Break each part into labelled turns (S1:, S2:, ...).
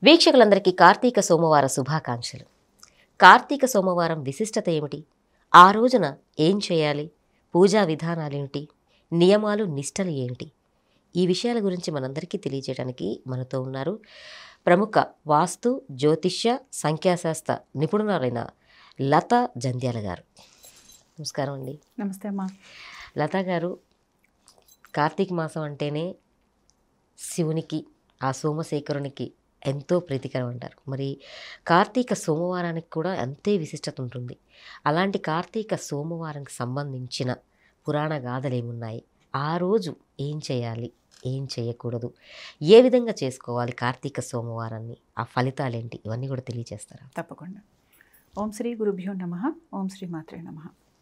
S1: వీక్షకులందరికీ కార్తీక సోమవార శుభాకాంక్షలు కార్తీక సోమవారం విశిష్టత ఏమిటి ఆ రోజున ఏం చేయాలి పూజా విధానాలేమిటి నియమాలు నిష్టలు ఏమిటి ఈ విషయాల గురించి మనందరికీ తెలియజేయడానికి మనతో ఉన్నారు ప్రముఖ వాస్తు జ్యోతిష్య సంఖ్యాశాస్త్ర నిపుణురాలైన లత జంధ్యాల గారు నమస్కారం అండి
S2: నమస్తే అమ్మా
S1: లత గారు కార్తీక మాసం అంటేనే శివునికి ఆ సోమశేఖరునికి ఎంతో ప్రీతికరం అంటారు మరి కార్తీక సోమవారానికి కూడా అంతే విశిష్టత ఉంటుంది అలాంటి కార్తీక సోమవారానికి సంబంధించిన పురాణ గాథలు ఏమున్నాయి ఆ రోజు ఏం చేయాలి ఏం చేయకూడదు ఏ విధంగా చేసుకోవాలి కార్తీక సోమవారాన్ని ఆ ఫలితాలేంటి ఇవన్నీ కూడా తెలియజేస్తారా
S2: తప్పకుండా ఓం శ్రీ గురుభ్యో నమ ఓం శ్రీ మాత్రే నమ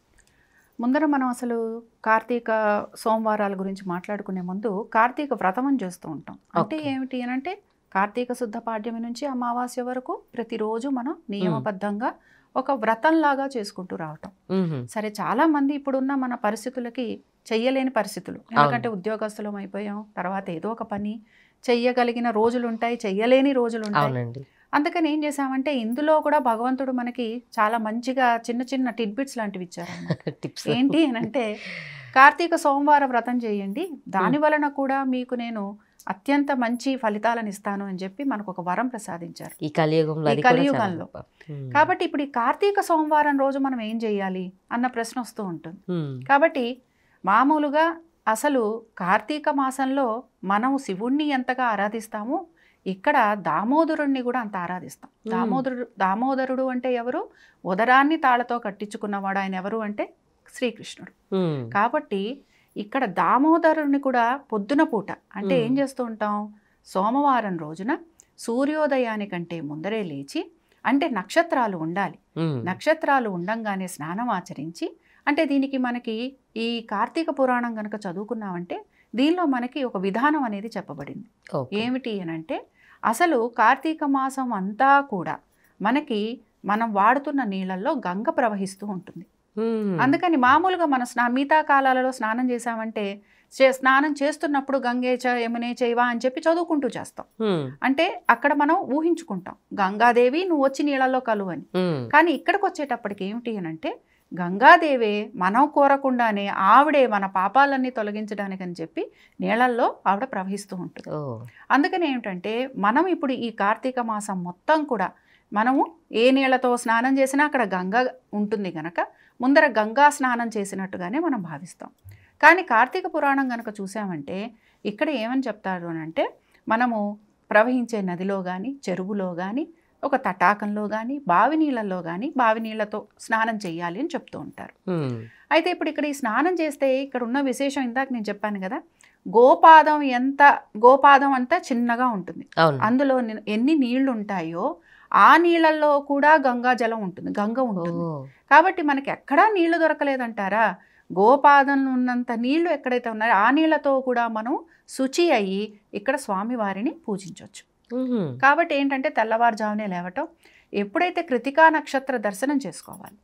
S2: ముందర మనం అసలు కార్తీక సోమవారాల గురించి మాట్లాడుకునే ముందు కార్తీక వ్రతం అని చేస్తూ ఉంటాం అంటే
S1: Okay.
S2: ఏమిటి అని అంటే కార్తీక శుద్ధ పాడ్యమి నుంచి అమావాస్య వరకు ప్రతిరోజు మనం నియమబద్ధంగా ఒక వ్రతంలాగా చేసుకుంటూ రావటం సరే చాలా మంది ఇప్పుడున్న మన పరిస్థితులకి చెయ్యలేని పరిస్థితులు ఎందుకంటే ఉద్యోగస్తులం అయిపోయాం తర్వాత ఏదో ఒక పని చెయ్యగలిగిన రోజులు ఉంటాయి చెయ్యలేని రోజులు ఉంటాయి
S1: అవునండి
S2: అందుకని ఏం చేసామంటే ఇందులో కూడా భగవంతుడు మనకి చాలా మంచిగా చిన్న చిన్న టిడ్బిట్స్ లాంటివి ఇచ్చారు
S1: టిప్స్
S2: ఏంటి అని అంటే కార్తీక సోమవార వ్రతం చేయండి దాని వలన కూడా మీకు నేను అత్యంత మంచి ఫలితాలను ఇస్తాను అని చెప్పి మనకు ఒక వరం ప్రసాదించారు
S1: ఈ కలియుగంలో
S2: ఈ
S1: అది కూడా చాలా
S2: కలియుగంలో.
S1: గొప్ప. ఉమ్.
S2: కాబట్టి ఇప్పుడు ఈ కార్తీక సోమవారం రోజు మనం ఏం చేయాలి అన్న ప్రశ్న వస్తూ ఉంటుంది
S1: ఉమ్.
S2: కాబట్టి మామూలుగా అసలు కార్తీక మాసంలో మనం శివుణ్ణి ఎంతగా ఆరాధిస్తామో ఇక్కడ దామోదరుణ్ణి కూడా అంత ఆరాధిస్తాం
S1: Hmm.
S2: దామోదరుడు దామోదరుడు అంటే ఎవరు ఉదరాన్ని తాళతో కట్టించుకున్నవాడు ఆయన ఎవరు అంటే శ్రీకృష్ణుడు
S1: ఉమ్.
S2: కాబట్టి ఇక్కడ దామోదరుని కూడా పొద్దున పూట అంటే ఏం
S1: Hmm.
S2: చేస్తూ ఉంటాం సోమవారం రోజున సూర్యోదయానికంటే ముందరే లేచి అంటే నక్షత్రాలు ఉండాలి
S1: ఉమ్.
S2: నక్షత్రాలు ఉండంగానే స్నానం ఆచరించి అంటే దీనికి మనకి ఈ కార్తీక పురాణం కనుక చదువుకున్నామంటే దీనిలో మనకి ఒక విధానం అనేది చెప్పబడింది
S1: ఓకే.
S2: ఏమిటి అని అంటే అసలు కార్తీక మాసం అంతా కూడా మనకి మనం వాడుతున్న నీళ్ళల్లో గంగ ప్రవహిస్తూ ఉంటుంది
S1: ఉమ్.
S2: అందుకని మామూలుగా మన స్నా మిగతా కాలాలలో స్నానం చేసామంటే చే- స్నానం చేస్తున్నప్పుడు గంగే చ యమునే చైవా అని చెప్పి చదువుకుంటూ చేస్తాం
S1: ఉమ్.
S2: అంటే అక్కడ మనం ఊహించుకుంటాం గంగాదేవి నువ్వు వచ్చి నీళ్ళలో కలువు అని
S1: ఉమ్.
S2: కానీ ఇక్కడికి వచ్చేటప్పటికి ఏమిటి అని అంటే గంగాదేవే మనం కోరకుండానే ఆవిడే మన పాపాలన్నీ తొలగించడానికని చెప్పి నీళ్ళల్లో ఆవిడ ప్రవహిస్తూ ఉంటుంది
S1: ఓ
S2: అందుకని ఏమిటంటే మనం ఇప్పుడు ఈ కార్తీక మాసం మొత్తం కూడా మనము ఏ నీళ్ళతో స్నానం చేసినా అక్కడ గంగ ఉంటుంది గనక ముందర గంగా స్నానం చేసినట్టుగానే మనం భావిస్తాం కానీ కార్తీక పురాణం గనక చూసామంటే ఇక్కడ ఏమని చెప్తారు అని అంటే మనము ప్రవహించే నదిలో కానీ చెరువులో కానీ ఒక తటాకంలో కానీ బావి నీళ్ళల్లో కానీ బావి నీళ్ళతో స్నానం చేయాలి అని చెప్తూ ఉంటారు
S1: ఉమ్.
S2: అయితే ఇప్పుడు ఇక్కడ ఈ స్నానం చేస్తే ఇక్కడ ఉన్న విశేషం ఇందాక నేను చెప్పాను కదా గోపాదం ఎంత గోపాదం అంతా చిన్నగా ఉంటుంది
S1: అవును
S2: అందులో ని- ఎన్ని నీళ్లు ఉంటాయో ఆ నీళ్ళల్లో కూడా గంగా జలం ఉంటుంది గంగ
S1: ఓ
S2: ఉంటుంది కాబట్టి మనకి ఎక్కడా నీళ్లు దొరకలేదంటారా గోపాదంలో ఉన్నంత నీళ్లు ఎక్కడైతే ఉన్నాయో ఆ నీళ్లతో కూడా మనం శుచి అయ్యి ఇక్కడ స్వామివారిని పూజించవచ్చు
S1: ఉమ్.
S2: కాబట్టి ఏంటంటే తెల్లవారుజామునే లేవటం ఎప్పుడైతే కృతికా నక్షత్ర దర్శనం చేసుకోవాలి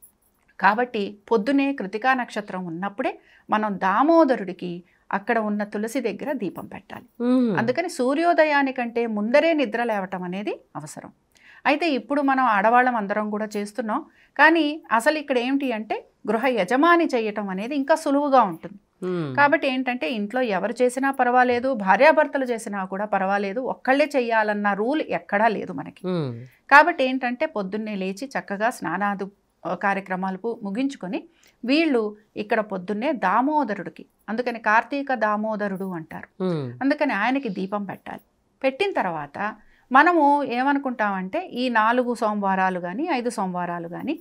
S2: కాబట్టి పొద్దునే కృతికా నక్షత్రం ఉన్నప్పుడే మనం దామోదరుడికి అక్కడ ఉన్న తులసి దగ్గర దీపం పెట్టాలి
S1: ఉమ్.
S2: అందుకని సూర్యోదయానికంటే ముందరే నిద్ర లేవటం అనేది అవసరం అయితే ఇప్పుడు మనం ఆడవాళ్ళం అందరం కూడా చేస్తున్నాం కానీ అసలు ఇక్కడ ఏంటి అంటే గృహ యజమాని చేయటం అనేది ఇంకా సులువుగా ఉంటుంది
S1: ఉమ్.
S2: కాబట్టి ఏంటంటే ఇంట్లో ఎవరు చేసినా పర్వాలేదు భార్యాభర్తలు చేసినా కూడా పర్వాలేదు ఒక్కళ్ళే చెయ్యాలన్న రూల్ ఎక్కడా లేదు మనకి
S1: ఉమ్.
S2: కాబట్టి ఏంటంటే పొద్దున్నే లేచి చక్కగా స్నానాదు ఆ, కార్యక్రమాలు పు- ముగించుకొని వీళ్ళు ఇక్కడ పొద్దున్నే దామోదరుడికి అందుకని కార్తీక దామోదరుడు అంటారు
S1: ఉమ్.
S2: అందుకని ఆయనకి దీపం పెట్టాలి పెట్టిన తర్వాత మనము ఏమనుకుంటామంటే ఈ నాలుగు సోమవారాలు కానీ ఐదు సోమవారాలు కానీ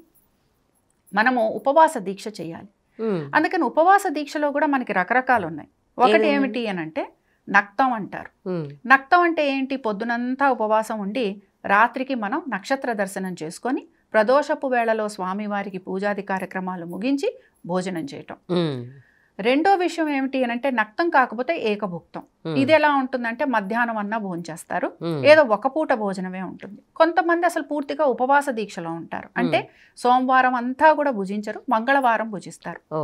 S2: మనము ఉపవాస దీక్ష చేయాలి
S1: ఉమ్.
S2: అందుకని ఉపవాస దీక్షలో కూడా మనకి రకరకాలు ఉన్నాయి ఒకటి
S1: ఏమేమి?
S2: ఏమిటి అని అంటే నక్తం అంటారు
S1: ఉమ్.
S2: నక్తం అంటే ఏంటి పొద్దునంతా ఉపవాసం ఉండి రాత్రికి మనం నక్షత్ర దర్శనం చేసుకొని ప్రదోషపు వేళలో స్వామివారికి పూజాది కార్యక్రమాలు ముగించి భోజనం చేయటం
S1: ఉమ్.
S2: రెండో విషయం ఏమిటి అని అంటే నక్తం కాకపోతే ఏకభుక్తం
S1: ఉమ్.
S2: ఇది ఎలా ఉంటుందంటే మధ్యాహ్నం అన్నా భోంచేస్తారు
S1: ఉమ్.
S2: ఏదో ఒక పూట భోజనమే ఉంటుంది కొంతమంది అసలు పూర్తిగా ఉపవాస దీక్షలో ఉంటారు అంటే సోమవారం అంతా కూడా భుజించరు మంగళవారం భుజిస్తారు
S1: ఓ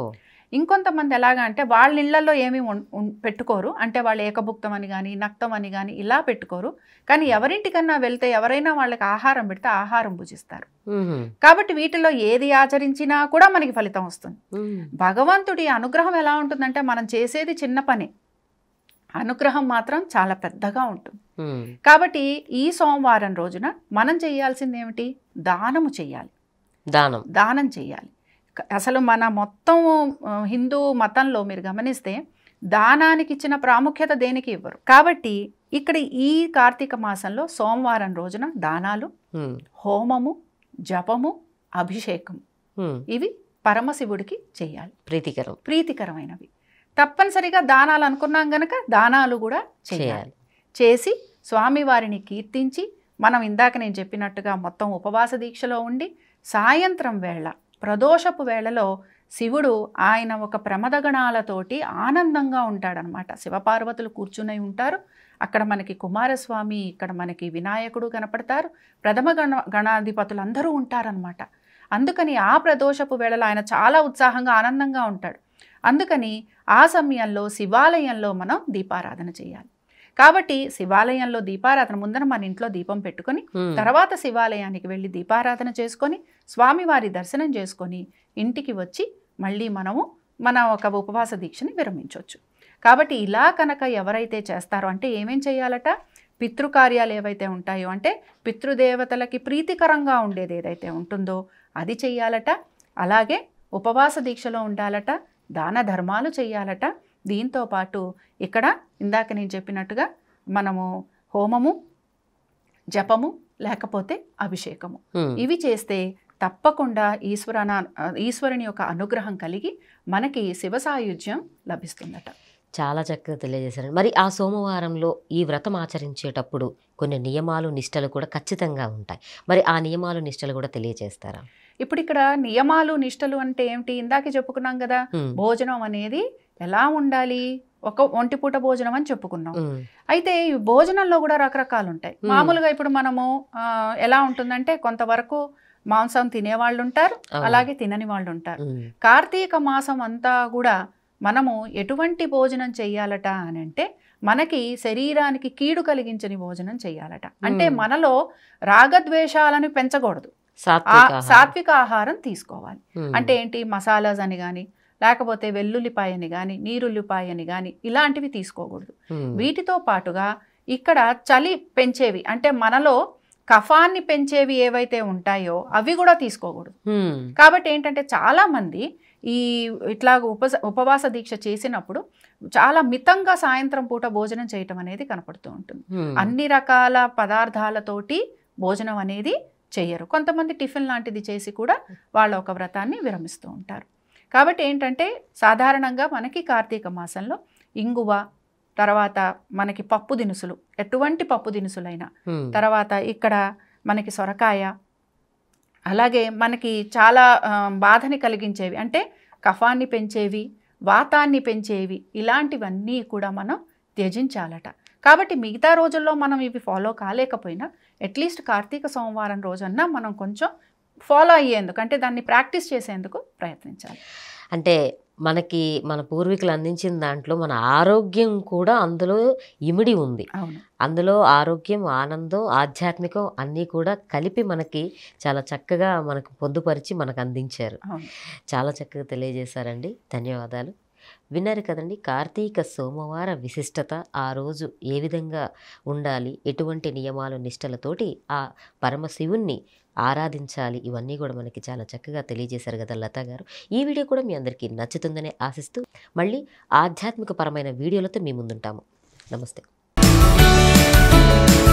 S2: ఇంకొంతమంది ఎలాగా అంటే వాళ్ళ ఇళ్లలో ఏమీ ఉన్- ఉన్- పెట్టుకోరు అంటే వాళ్ళు ఏకభుక్తం అని కానీ నక్తం అని కానీ ఇలా పెట్టుకోరు కానీ ఎవరింటికన్నా వెళ్తే ఎవరైనా వాళ్ళకి ఆహారం పెడితే ఆహారం భుజిస్తారు
S1: మ్మ్.
S2: కాబట్టి వీటిలో ఏది ఆచరించినా కూడా మనకి ఫలితం వస్తుంది
S1: మ్మ్.
S2: భగవంతుడి అనుగ్రహం ఎలా ఉంటుందంటే మనం చేసేది చిన్న పని అనుగ్రహం మాత్రం చాలా పెద్దగా ఉంటుంది
S1: మ్మ్.
S2: కాబట్టి ఈ సోమవారం రోజున మనం చేయాల్సింది ఏమిటి దానము చేయాలి
S1: దానం
S2: దానం చేయాలి క- అసలు మన మొత్తం ఆ, హిందూ మతంలో మీరు గమనిస్తే దానానికి ఇచ్చిన ప్రాముఖ్యత దేనికి ఇవ్వరు కాబట్టి ఇక్కడ ఈ కార్తీక మాసంలో సోమవారం రోజున దానాలు
S1: మ్మ్.
S2: హోమము జపము అభిషేకం
S1: మ్మ్.
S2: ఇవి పరమశివుడికి చేయాలి
S1: ప్రీతికరం
S2: ప్రీతికరమైనవి తప్పనిసరిగా దానాలు అనుకున్నాం గనక దానాలు కూడా చేయాలి
S1: చేయాలి
S2: చేసి స్వామివారిని కీర్తించి మనం ఇందాక నేను చెప్పినట్టుగా మొత్తం ఉపవాస దీక్షలో ఉండి సాయంత్రం వేళ ప్రదోషపు వేళలో శివుడు ఆయన ఒక ప్రమదగణాలతోటి ఆనందంగా ఉంటాడనమాట శివపార్వతులు కూర్చుని ఉంటారు అక్కడ మనకి కుమారస్వామి ఇక్కడ మనకి వినాయకుడు కనపడతారు ప్రథమ గణ గణాధిపతులు అందరూ ఉంటారనమాట అందుకని ఆ ప్రదోషపు వేళలో ఆయన చాలా ఉత్సాహంగా ఆనందంగా ఉంటాడు అందుకని ఆ సమయంలో శివాలయంలో మనం దీపారాధన చేయాలి కాబట్టి శివాలయంలో దీపారాధన ముందర మన ఇంట్లో దీపం పెట్టుకొని
S1: మ్మ్.
S2: తర్వాత శివాలయానికి వెళ్ళి దీపారాధన చేసుకొని స్వామివారి దర్శనం చేసుకొని ఇంటికి వచ్చి మళ్ళీ మనము మన ఒక ఉపవాస దీక్షని విరమించవచ్చు కాబట్టి ఇలా కనుక ఎవరైతే చేస్తారో అంటే ఏమేం చేయాలట పితృకార్యాలు ఏవైతే ఉంటాయో అంటే పితృదేవతలకి ప్రీతికరంగా ఉండేది ఏదైతే ఉంటుందో అది చెయ్యాలట అలాగే ఉపవాస దీక్షలో ఉండాలట దాన ధర్మాలు చెయ్యాలట దీంతో పాటు ఇక్కడ ఇందాక నేను చెప్పినట్టుగా మనము హోమము జపము లేకపోతే అభిషేకము
S1: మ్మ్.
S2: ఇవి చేస్తే తప్పకుండా ఈశ్వరన ఈశ్వరుని యొక్క అనుగ్రహం కలిగి మనకి శివ సాయుధ్యం లభిస్తుందట
S1: చాలా చక్కగా తెలియజేశారు మరి ఆ సోమవారంలో ఈ వ్రతం ఆచరించేటప్పుడు కొన్ని నియమాలు నిష్టలు కూడా ఖచ్చితంగా ఉంటాయి మరి ఆ నియమాలు నిష్టలు కూడా తెలియజేస్తారా
S2: ఇప్పుడు ఇక్కడ నియమాలు నిష్టలు అంటే ఏమిటి ఇందాకే చెప్పుకున్నాం కదా
S1: మ్మ్.
S2: భోజనం అనేది ఎలా ఉండాలి ఒక ఒంటిపూట భోజనం అని చెప్పుకున్నాం
S1: మ్మ్.
S2: అయితే ఈ భోజనంలో కూడా రకరకాలు ఉంటాయి
S1: మ్మ్.
S2: మామూలుగా ఇప్పుడు మనము ఆ, ఎలా ఉంటుందంటే కొంతవరకు మాంసం తినేవాళ్ళు ఉంటారు
S1: అవును.
S2: అలాగే తినని వాళ్ళు ఉంటారు
S1: మ్మ్.
S2: కార్తీక మాసం అంతా కూడా మనము ఎటువంటి భోజనం చెయ్యాలట అని అంటే మనకి శరీరానికి కీడు కలిగించని భోజనం చెయ్యాలట అంటే
S1: మ్మ్.
S2: మనలో రాగద్వేషాలను పెంచకూడదు ఆ
S1: సాత్విక ఆహారం.
S2: సాత్విక ఆహారం తీసుకోవాలి
S1: మ్మ్.
S2: అంటే ఏంటి మసాలాస్ అని కానీ లేకపోతే వెల్లుల్లిపాయ అని కానీ నీరుల్లిపాయ అని కానీ ఇలాంటివి తీసుకోకూడదు
S1: మ్మ్.
S2: వీటితో పాటుగా ఇక్కడ చలి పెంచేవి అంటే మనలో కఫాన్ని పెంచేవి ఏవైతే ఉంటాయో అవి కూడా తీసుకోకూడదు
S1: మ్మ్.
S2: కాబట్టి ఏంటంటే చాలామంది ఈ ఇట్లా ఉపస ఉపవాస దీక్ష చేసినప్పుడు చాలా మితంగా సాయంత్రం పూట భోజనం చేయటం అనేది కనపడుతూ ఉంటుంది
S1: మ్మ్.
S2: అన్ని రకాల పదార్థాలతోటి భోజనం అనేది చెయ్యరు కొంతమంది టిఫిన్ లాంటిది చేసి కూడా వాళ్ళ ఒక వ్రతాన్ని విరమిస్తూ ఉంటారు కాబట్టి ఏంటంటే సాధారణంగా మనకి కార్తీక మాసంలో ఇంగువ తర్వాత మనకి పప్పు దినుసులు ఎటువంటి పప్పు దినుసులైనా
S1: మ్మ్.
S2: తర్వాత ఇక్కడ మనకి సొరకాయ అలాగే మనకి చాలా ఆ, బాధని కలిగించేవి అంటే కఫాన్ని పెంచేవి వాతాన్ని పెంచేవి ఇలాంటివన్నీ కూడా మనం త్యజించాలట కాబట్టి మిగతా రోజుల్లో మనం ఇవి ఫాలో కాలేకపోయినా అట్లీస్ట్ కార్తీక సోమవారం రోజన్నా మనం కొంచెం ఫాలో అయ్యేందుకు అంటే దాన్ని ప్రాక్టీస్ చేసేందుకు ప్రయత్నించాలి
S1: అంటే మనకి మన పూర్వీకులు అందించిన దాంట్లో మన ఆరోగ్యం కూడా అందులో ఇమిడి ఉంది
S2: అవును
S1: అందులో ఆరోగ్యం ఆనందం ఆధ్యాత్మికం అన్నీ కూడా కలిపి మనకి చాలా చక్కగా మనకు పొందుపరిచి మనకు అందించారు
S2: అవును
S1: చాలా చక్కగా తెలియజేశారండి ధన్యవాదాలు విన్నారు కదండి కార్తీక సోమవార విశిష్టత ఆ రోజు ఏ విధంగా ఉండాలి ఎటువంటి నియమాలు నిష్టలతోటి ఆ పరమశివుణ్ణి ఆరాధించాలి ఇవన్నీ కూడా మనకి చాలా చక్కగా తెలియజేశారు కదా లతా గారు ఈ వీడియో కూడా మీ అందరికీ నచ్చుతుందని ఆశిస్తూ మళ్ళీ ఆధ్యాత్మిక పరమైన వీడియోలతో మీ ముందుంటాము నమస్తే